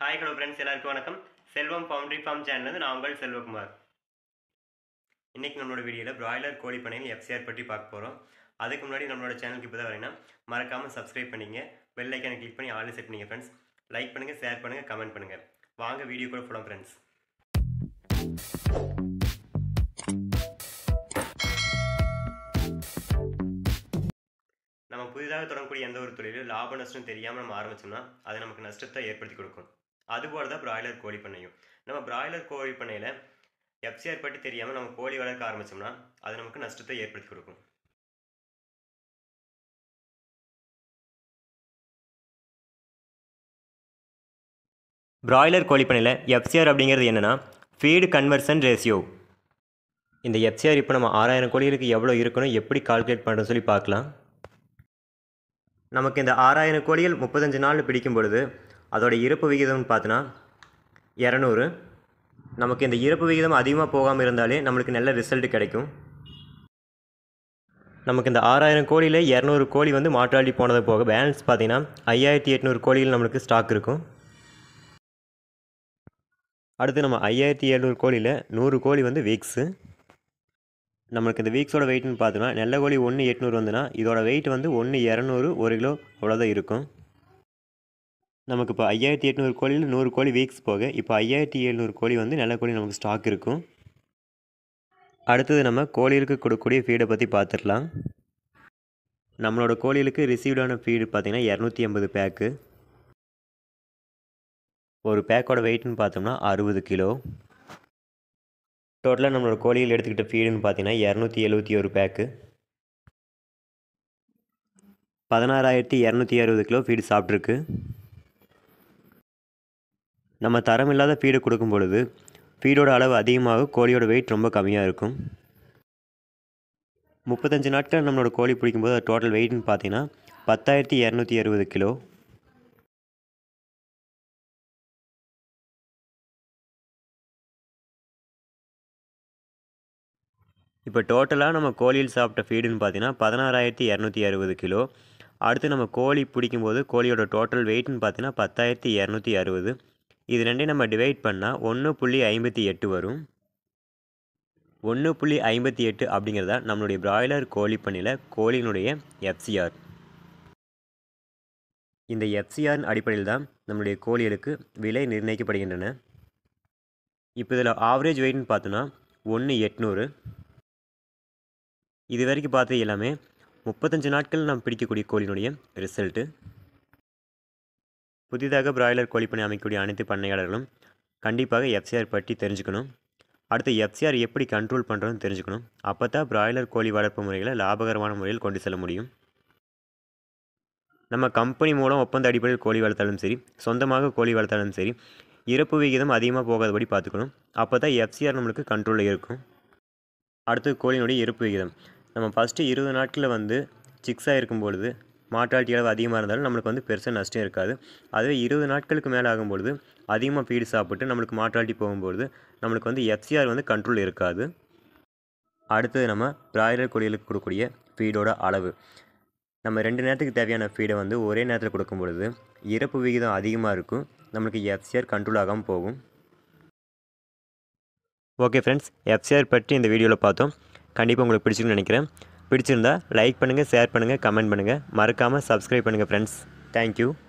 hi hello friends எல்லாருக்கும் வணக்கம் செல்வம் boundary form channel நான் உங்கள் செல்வகுமார் இன்றைக்கி நம்மளோட வீடியோவில் பிராய்லர் கோழி பண்ணையில் எஃப்சிஆர் பற்றி பார்க்க போகிறோம் அதுக்கு முன்னாடி நம்மளோட சேனலுக்கு இப்போ தான் வரீங்கன்னா மறக்காமல் சப்ஸ்கிரைப் பண்ணிங்க பெல் ஐக்கனை கிளிக் பண்ணி ஆல் செட் பண்ணிங்க ஃப்ரெண்ட்ஸ் லைக் பண்ணுங்கள் ஷேர் பண்ணுங்கள் கமெண்ட் பண்ணுங்கள் வாங்க வீடியோ கூட போகலாம் ஃப்ரெண்ட்ஸ் நம்ம புதிதாக தொடங்கக்கூடிய எந்த ஒரு தொழிலும் லாப நஷ்டம் தெரியாமல் நம்ம ஆரம்பிச்சோம்னா அது நமக்கு நஷ்டத்தை ஏற்படுத்தி கொடுக்கும் அதுபோல தான் பிராய்லர் கோழி பண்ணையும் நம்ம பிராய்லர் கோழி பண்ணையில் எஃப்சிஆர் பற்றி தெரியாமல் நம்ம கோழி வளர்க்க ஆரம்பிச்சோம்னா அது நமக்கு நஷ்டத்தை ஏற்படுத்தி கொடுக்கும் பிராய்லர் கோழி பண்ணையில் எஃப்சிஆர் அப்படிங்கிறது என்னென்னா ஃபீடு கன்வர்சன் ரேஷியோ இந்த எஃப்சிஆர் இப்போ நம்ம ஆறாயிரம் கோழிகளுக்கு எவ்வளோ இருக்கணும் எப்படி கால்குலேட் பண்ணுறோன்னு சொல்லி பார்க்கலாம் நமக்கு இந்த ஆறாயிரம் கோழிகள் முப்பத்தஞ்சு நாள் பிடிக்கும் பொழுது அதோட இறப்பு விகிதம்னு பார்த்தோன்னா இரநூறு நமக்கு இந்த இறப்பு விகிதம் அதிகமாக போகாமல் இருந்தாலே நம்மளுக்கு நல்ல ரிசல்ட் கிடைக்கும் நமக்கு இந்த ஆறாயிரம் கோழியில் இரநூறு கோழி வந்து மாற்றாடி போனது போக பேலன்ஸ் பார்த்தீங்கன்னா ஐயாயிரத்தி எட்நூறு கோழிகள் நம்மளுக்கு ஸ்டாக் இருக்கும் அடுத்து நம்ம ஐயாயிரத்தி எழுநூறு கோழியில் நூறு கோழி வந்து வீக்ஸு நம்மளுக்கு இந்த வீக்ஸோட வெயிட்னு பார்த்தோன்னா நெல்லை கோழி ஒன்று எட்நூறு வந்துன்னா இதோட வெயிட் வந்து ஒன்று இரநூறு ஒரு கிலோ அவ்வளோதான் இருக்கும் நமக்கு இப்போ ஐயாயிரத்தி எட்நூறு கோழியில் நூறு கோழி வீக்ஸ் போக இப்போ ஐயாயிரத்தி எழுநூறு கோழி வந்து நல்ல கோழி நமக்கு ஸ்டாக் இருக்கும் அடுத்தது நம்ம கோழிகளுக்கு கொடுக்கக்கூடிய ஃபீடை பற்றி பார்த்துடலாம் நம்மளோட கோழிகளுக்கு ரிசீவ்டான ஃபீடு பார்த்திங்கன்னா இரநூத்தி ஐம்பது பேக்கு ஒரு பேக்கோட வெயிட்னு பார்த்தோம்னா அறுபது கிலோ டோட்டலாக நம்மளோட கோழிகள் எடுத்துக்கிட்ட ஃபீடுன்னு பார்த்தீங்கன்னா இரநூத்தி எழுபத்தி ஒரு பேக்கு பதினாறாயிரத்தி இரநூத்தி அறுபது கிலோ ஃபீடு சாப்பிட்ருக்கு நம்ம தரம் இல்லாத ஃபீடு கொடுக்கும் பொழுது ஃபீடோட அளவு அதிகமாக கோழியோட வெயிட் ரொம்ப கம்மியாக இருக்கும் முப்பத்தஞ்சு நாட்கள் நம்மளோட கோழி பிடிக்கும்போது டோட்டல் வெயிட்னு பார்த்தீங்கன்னா பத்தாயிரத்தி இரநூத்தி அறுபது கிலோ இப்போ டோட்டலாக நம்ம கோழியில் சாப்பிட்ட ஃபீடுன்னு பார்த்தீங்கன்னா பதினாறாயிரத்தி இரநூத்தி அறுபது கிலோ அடுத்து நம்ம கோழி பிடிக்கும்போது கோழியோட டோட்டல் வெயிட்னு பார்த்தீங்கன்னா பத்தாயிரத்தி இரநூத்தி அறுபது இது ரெண்டையும் நம்ம டிவைட் பண்ணால் ஒன்று புள்ளி ஐம்பத்தி எட்டு வரும் ஒன்று புள்ளி ஐம்பத்தி எட்டு அப்படிங்கிறதா நம்மளுடைய பிராய்லர் கோழி பண்ணையில் கோழியினுடைய எஃப்சிஆர் இந்த எஃப்சிஆரின் அடிப்படையில் தான் நம்மளுடைய கோழிகளுக்கு விலை நிர்ணயிக்கப்படுகின்றன இப்போ இதில் ஆவரேஜ் வெயிட்னு பார்த்தோன்னா ஒன்று எட்நூறு இது வரைக்கும் பார்த்தது எல்லாமே முப்பத்தஞ்சு நாட்கள் நாம் பிடிக்கக்கூடிய கோழியினுடைய ரிசல்ட்டு புதிதாக பிராய்லர் கோழி பண்ணை அமைக்கக்கூடிய அனைத்து பண்ணையாளர்களும் கண்டிப்பாக எஃப்சிஆர் பற்றி தெரிஞ்சுக்கணும் அடுத்து எஃப்சிஆர் எப்படி கண்ட்ரோல் பண்ணுறோன்னு தெரிஞ்சுக்கணும் அப்போ தான் பிராய்லர் கோழி வளர்ப்பு முறைகளை லாபகரமான முறையில் கொண்டு செல்ல முடியும் நம்ம கம்பெனி மூலம் ஒப்பந்த அடிப்படையில் கோழி வளர்த்தாலும் சரி சொந்தமாக கோழி வளர்த்தாலும் சரி இறப்பு விகிதம் அதிகமாக போகாதபடி பார்த்துக்கணும் அப்போ தான் எஃப்சிஆர் நம்மளுக்கு கண்ட்ரோலில் இருக்கும் அடுத்து கோழியினுடைய இறப்பு விகிதம் நம்ம ஃபஸ்ட்டு இருபது நாட்களில் வந்து சிக்ஸாக இருக்கும் பொழுது மாட்டாட்டி அளவு அதிகமாக இருந்தாலும் நம்மளுக்கு வந்து பெருசாக நஷ்டம் இருக்காது அதுவே இருபது நாட்களுக்கு மேலே ஆகும்பொழுது அதிகமாக ஃபீடு சாப்பிட்டு நம்மளுக்கு மாட்டாட்டி போகும்பொழுது நம்மளுக்கு வந்து எஃப்சிஆர் வந்து கண்ட்ரோல் இருக்காது அடுத்தது நம்ம பிராய்லர் கோழிகளுக்கு கொடுக்கக்கூடிய ஃபீடோட அளவு நம்ம ரெண்டு நேரத்துக்கு தேவையான ஃபீடை வந்து ஒரே நேரத்தில் கொடுக்கும் பொழுது இறப்பு விகிதம் அதிகமாக இருக்கும் நம்மளுக்கு எஃப்சிஆர் கண்ட்ரோல் ஆகாமல் போகும் ஓகே ஃப்ரெண்ட்ஸ் எஃப்சிஆர் பற்றி இந்த வீடியோவில் பார்த்தோம் கண்டிப்பாக உங்களுக்கு பிடிச்சிருக்குன்னு நினைக்கிறேன் பிடிச்சிருந்தா லைக் பண்ணுங்கள் ஷேர் பண்ணுங்கள் கமெண்ட் பண்ணுங்கள் மறக்காமல் சப்ஸ்கிரைப் பண்ணுங்கள் ஃப்ரெண்ட்ஸ் தேங்க்யூ